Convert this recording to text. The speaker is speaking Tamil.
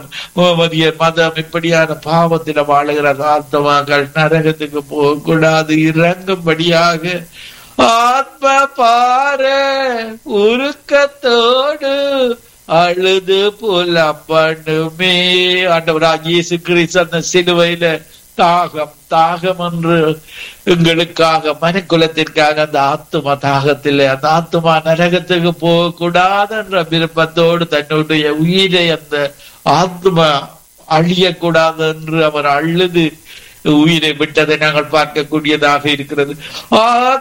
முகமதிய மதம் இப்படியான பாவத்தில வாழுகிற ஆத்மாக்கள் நரகத்துக்கு போகக்கூடாது இறங்கும்படியாக ஆத்ம பார உருக்கத்தோடு அழுது புலம்பணுமே ஆண்டவராக இயேசு கிறிஸ்து அந்த சிலுவையில தாகம் தாகம் என்று எங்களுக்காக மனுக்குலத்திற்காக அந்த ஆத்தும தாகத்தில் அந்த ஆத்துமா நரகத்துக்கு போகக்கூடாது என்ற விருப்பத்தோடு தன்னுடைய உயிரை அந்த ஆத்மா அழியக்கூடாது என்று அவர் அழுது உயிரை விட்டதை நாங்கள் பார்க்கக்கூடியதாக இருக்கிறது